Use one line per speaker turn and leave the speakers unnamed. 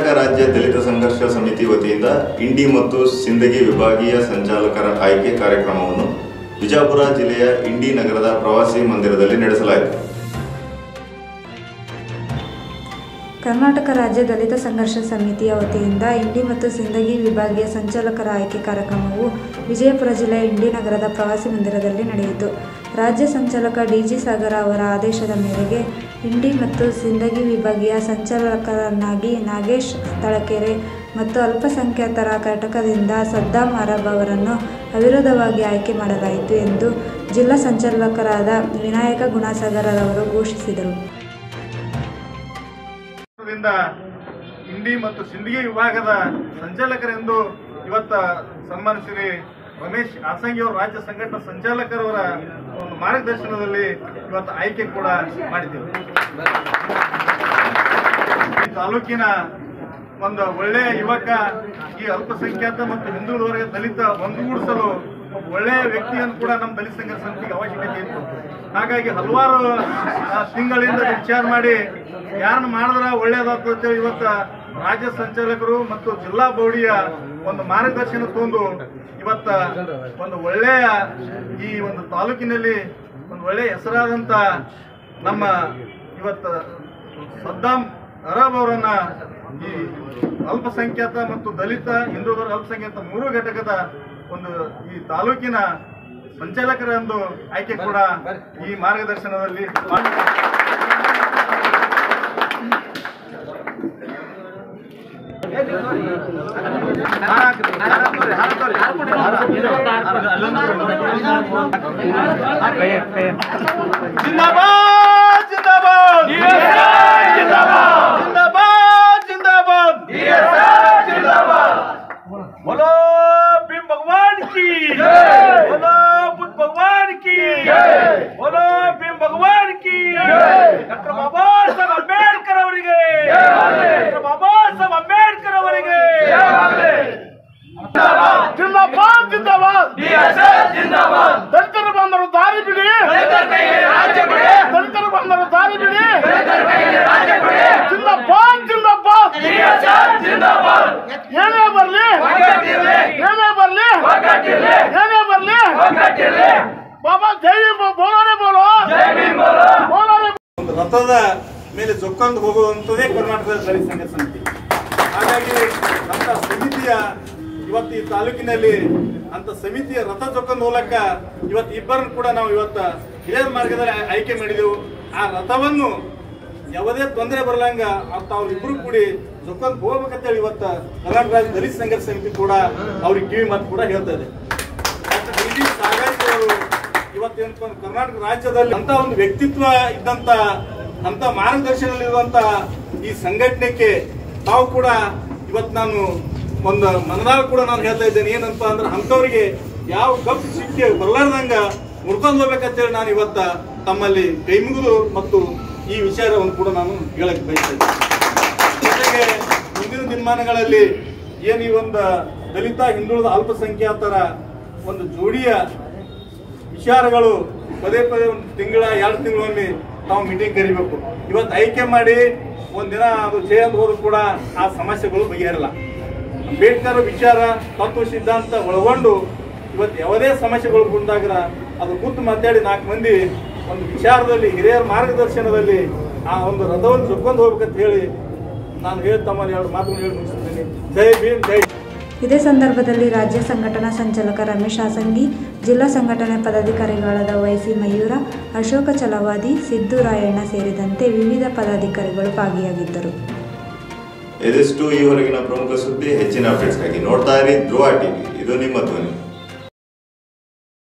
ಕರ್ನಾಟಕ ರಾಜ್ಯ ದಲಿತ ಸಂಘರ್ಷ ಸಮಿತಿ ವತಿಯಿಂದ ಇಂಡಿ ಮತ್ತು ಸಿಂದಗಿ ವಿಭಾಗೀಯ ಸಂಚಾಲಕರ ಆಯ್ಕೆ ಕಾರ್ಯಕ್ರಮವನ್ನು ವಿಜಯಪುರ ಜಿಲ್ಲೆಯ ಇಂಡಿ ನಗರದ ಪ್ರವಾಸಿ ಮಂದಿರದಲ್ಲಿ ನಡೆಸಲಾಯಿತು
ಕರ್ನಾಟಕ ರಾಜ್ಯ ದಲಿತ ಸಂಘರ್ಷ ಸಮಿತಿಯ ವತಿಯಿಂದ ಇಂಡಿ ಮತ್ತು ಸಿಂದಗಿ ವಿಭಾಗೀಯ ಸಂಚಾಲಕರ ಆಯ್ಕೆ ಕಾರ್ಯಕ್ರಮವು ವಿಜಯಪುರ ಜಿಲ್ಲೆಯ ಇಂಡಿ ನಗರದ ಪ್ರವಾಸಿ ಮಂದಿರದಲ್ಲಿ ನಡೆಯಿತು ರಾಜ್ಯ ಸಂಚಾಲಕ ಡಿಜಿ ಸಾಗರ ಅವರ ಆದೇಶದ ಮೇರೆಗೆ ಇಂಡಿ ಮತ್ತು ಸಿಂದಗಿ ವಿಭಾಗೀಯ ಸಂಚಾಲಕರನ್ನಾಗಿ ನಾಗೇಶ್ ತಳಕೆರೆ ಮತ್ತು ಅಲ್ಪಸಂಖ್ಯಾತರ ಘಟಕದಿಂದ ಸದ್ದಾಂ ಅರಬ್ ಅವರನ್ನು ಅವಿರೋಧವಾಗಿ ಆಯ್ಕೆ ಮಾಡಲಾಯಿತು ಎಂದು ಜಿಲ್ಲಾ ಸಂಚಾಲಕರಾದ ವಿನಾಯಕ ಗುಣಸಾಗರರವರು ಘೋಷಿಸಿದರು
ದಿಂದ ಇಂಡಿ ಮತ್ತು ಸಿಂದಗಿ ವಿಭಾಗದ ಸಂಚಾಲಕರೆಂದು ಇವತ್ತ ಸನ್ಮಾನಿಸಿರಿ ರಮೇಶ್ ಆಸಂಗಿ ಅವರು ರಾಜ್ಯ ಸಂಘಟನಾ ಸಂಚಾಲಕರವರ ಒಂದು ಮಾರ್ಗದರ್ಶನದಲ್ಲಿ ಇವತ್ತು ಆಯ್ಕೆ ಕೂಡ ಮಾಡಿದ್ದೇವೆ ಈ ತಾಲೂಕಿನ ಒಂದು ಒಳ್ಳೆಯ ಯುವಕ ಈ ಅಲ್ಪಸಂಖ್ಯಾತ ಮತ್ತು ಹಿಂದುಳಿದ ವರ್ಗ ದಲಿತ ಒಂದುಗೂಡಿಸಲು ಒಬ್ಬ ಒಳ್ಳೆಯ ವ್ಯಕ್ತಿಯನ್ನು ಕೂಡ ನಮ್ಮ ದಲಿತ ಸಂಘ ಸಮಿತಿಗೆ ಅವಶ್ಯಕತೆ ಇತ್ತು ಹಾಗಾಗಿ ಹಲವಾರು ಆ, ತಿಂಗಳಿಂದ ವಿಚಾರ ಮಾಡಿ ಯಾರನ್ನ ಮಾಡಿದ್ರೆ ಒಳ್ಳೇದಾಗ್ತದೆ ಅಂತೇಳಿ ಇವತ್ತ ರಾಜ್ಯ ಸಂಚಾಲಕರು ಮತ್ತು ಜಿಲ್ಲಾ ಬೋರ್ಡಿಯ ಒಂದು ಮಾರ್ಗದರ್ಶನ ತಗೊಂಡು ಇವತ್ತ ಒಂದು ಒಳ್ಳೆಯ ಈ ಒಂದು ತಾಲೂಕಿನಲ್ಲಿ ಒಂದು ಒಳ್ಳೆಯ ಹೆಸರಾದಂತ ನಮ್ಮ ಇವತ್ತ ಸದ್ದಾಂ ಅರಬ್ ಅವರನ್ನ ಈ ಅಲ್ಪಸಂಖ್ಯಾತ ಮತ್ತು ದಲಿತ ಹಿಂದುಳಿದ ಅಲ್ಪಸಂಖ್ಯಾತ ಮೂರು ಘಟಕದ ಒಂದು ಈ ತಾಲೂಕಿನ ಸಂಚಾಲಕರೆಂದು ಆಯ್ಕೆ ಕೂಡ ಈ ಮಾರ್ಗದರ್ಶನದಲ್ಲಿ ಮಾಡಿ- ಜಿಂದಾಬಾದ್ ಜಿಂದಾಬಾದ್ ಜಿಂದಾಬಾದ್ ಜಿಂದಾಬಾದ್ बोलो भीम भगवान की बोलो बुद्ध भगवान की बोलो भीम भगवान की ಡಾಕ್ಟರ್ ಬಾಬಾ ಸಾಹೇಬ್ ಅಂಬೇಡ್ಕರ್ ಅವರಿಗೆ ಡಾಕ್ಟರ್ ಬಾಬಾ ಸಾಹೇಬ್ ಅಂಬೇಡ್ಕರ್ ಅವರಿಗೆ ಜಿಂದಾಬಾದ್ ಜಿಂದಾಬಾದ್ ಜಿಂದಾಬಾದ್ ದಲಿತರು ಬಂದರು ದಾರಿ ಬಿಡಿ ದಲಿತರು ಬಂದರು ದಾರಿ ಬಿಡಿ ಜಿಂದಾಬಾದ್ ಜಿಂದಾಬಾದ್ ಏನೇ ಬರ್ಲಿ ಏನೇ ಬರ್ಲಿ ಏನೇ ಬರ್ಲಿ ಬಾಬಾ ಜೈ ಭೀಮ್ ಬೋಲೋರೆ ಬೋಲೋ ಬೋಲೋರೆ ಒಂದು ರಥದ ಮೇಲೆ ಜೊಕ್ಕೊಂಡು ಹೋಗುವಂಥದ್ದೇ ಕರ್ನಾಟಕದ ದಲಿತ ಸಂಘ ಸಮಿತಿ ಹಾಗಾಗಿ ಅಂತ ಸಮಿತಿಯ ಇವತ್ತು ಈ ತಾಲೂಕಿನಲ್ಲಿ ಅಂತ ಸಮಿತಿಯ ರಥ ಜೊಕ್ಕೊಂಡು ಹೋಗ್ಲಕ್ಕ ಇವತ್ತು ಇಬ್ಬರನ್ನು ಕೂಡ ನಾವು ಇವತ್ತ ಹಿರಿಯರ ಮಾರ್ಗದಲ್ಲಿ ಆಯ್- ಆಯ್ಕೆ ಮಾಡಿದೆವು ಆ ರಥವನ್ನು ಯಾವುದೇ ತೊಂದರೆ ಬರಲಂಗ ತಾವು ಇಬ್ರು ಕೂಡಿ ಜೊಕ್ಕೊಂಡು ಹೋಗ್ಬೇಕಂತೇಳಿ ಇವತ್ತ ಕರ್ನಾಟಕ ರಾಜ್ಯ ದಲಿತ ಸಂಘರ್ಷ ಸಮಿತಿ ಕೂಡ ಅವ್ರಿಗೆ ಕಿವಿ ಮಾತು ಕೂಡ ಹೇಳ್ತಾ ಇದೆ ಡಾಕ್ಟರ್ ಡಿ ಜಿ ಸಾಗಾಯ್ತು ಅವರು ಇವತ್ತೇನಪ್ಪ ಅಂದ್ರೆ ಕರ್ನಾಟಕ ರಾಜ್ಯದಲ್ಲಿ ಅಂತ ಒಂದು ವ್ಯಕ್ತಿತ್ವ ಇದ್ದಂತ ಅಂತ ಮಾರ್ಗದರ್ಶನದಲ್ಲಿರುವಂತ ಈ ಸಂಘಟನೆಗೆ ತಾವು ಕೂಡ ಇವತ್ತು ನಾನು ಒಂದು ಮನದಾಗ ಕೂಡ ನಾನು ಹೇಳ್ತಾ ಇದ್ದೇನೆ ಏನಂತ ಅಂದ್ರೆ ಅಂತವರಿಗೆ ಯಾವ ಕಪ್ಪು ಸಿಕ್ಕಿ ಬರ್ಲಾರ್ದಂಗ ಮುರ್ಕೊಂಡು ಹೋಗ್ಬೇಕಂತೇಳಿ ನಾನು ಇವತ್ತ ತಮ್ಮಲ್ಲಿ ಕೈ ಮುಗಿದು ಮತ್ತು ಈ ವಿಚಾರವನ್ನು ಕೂಡ ನಾನು ಹೇಳಕ್ ಬಯಸ್ತಾ ಇದ್ದೇನೆ ಜೊತೆಗೆ ಮುಂದಿನ ದಿನಮಾನಗಳಲ್ಲಿ ಏನು ಈ ಒಂದು ದಲಿತ ಹಿಂದುಳಿದ ಅಲ್ಪಸಂಖ್ಯಾತರ ಒಂದು ಜೋಡಿಯ ವಿಚಾರಗಳು ಪದೇ ಪದೇ ಒಂದು ತಿಂಗಳ ಎರಡು ತಿಂಗಳೊಮ್ಮೆ ನಾವು ಮೀಟಿಂಗ್ ಕರಿಬೇಕು ಇವತ್ತು ಆಯ್ಕೆ ಮಾಡಿ ಒಂದಿನ ಅದು ಜಯಂತ ಹೋದ್ರು ಕೂಡ ಆ ಸಮಸ್ಯೆಗಳು ಬಗೆಹರಲ್ಲ ಅಂಬೇಡ್ಕರ್ ವಿಚಾರ ತತ್ವ ಸಿದ್ಧಾಂತ ಒಳಗೊಂಡು ಇವತ್ತು ಯಾವುದೇ ಸಮಸ್ಯೆಗಳು ಬಂದಾಗ ಅದು ಕೂತು ಮಾತಾಡಿ ನಾಲ್ಕು ಮಂದಿ ಒಂದು ವಿಚಾರದಲ್ಲಿ ಹಿರಿಯರ ಮಾರ್ಗದರ್ಶನದಲ್ಲಿ ಆ ಒಂದು ರಥವನ್ನು ಸುಕ್ಕೊಂಡು ಹೋಗ್ಬೇಕಂತ ಹೇಳಿ ನಾನು ಹೇಳಿ ತಮ್ಮಲ್ಲಿ ಎರಡು ಮಾತನ್ನು ಹೇಳಿ ಮುಗಿಸ್ತೀನಿ ಜೈ ಭೀಮ್ ಜೈ
ಇದೇ ಸಂದರ್ಭದಲ್ಲಿ ರಾಜ್ಯ ಸಂಘಟನಾ ಸಂಚಾಲಕ ರಮೇಶ್ ಹಾಸಂಗಿ ಜಿಲ್ಲಾ ಸಂಘಟನೆ ಪದಾಧಿಕಾರಿಗಳಾದ ವೈಸಿ ಮಯೂರ ಅಶೋಕ ಚಲವಾದಿ ಸಿದ್ದು ರಾಯಣ್ಣ ಸೇರಿದಂತೆ ವಿವಿಧ ಪದಾಧಿಕಾರಿಗಳು ಭಾಗಿಯಾಗಿದ್ದರು
ಇದಿಷ್ಟು ಈ ಹೊರಗಿನ ಪ್ರಮುಖ ಸುದ್ದಿ ಹೆಚ್ಚಿನ ಅಪ್ಡೇಟ್ಸ್ಗಾಗಿ ನೋಡ್ತಾ ಇರಿ ಧ್ರುವ ಟಿವಿ ಇದು ನಿಮ್ಮ ಧ್ವನಿ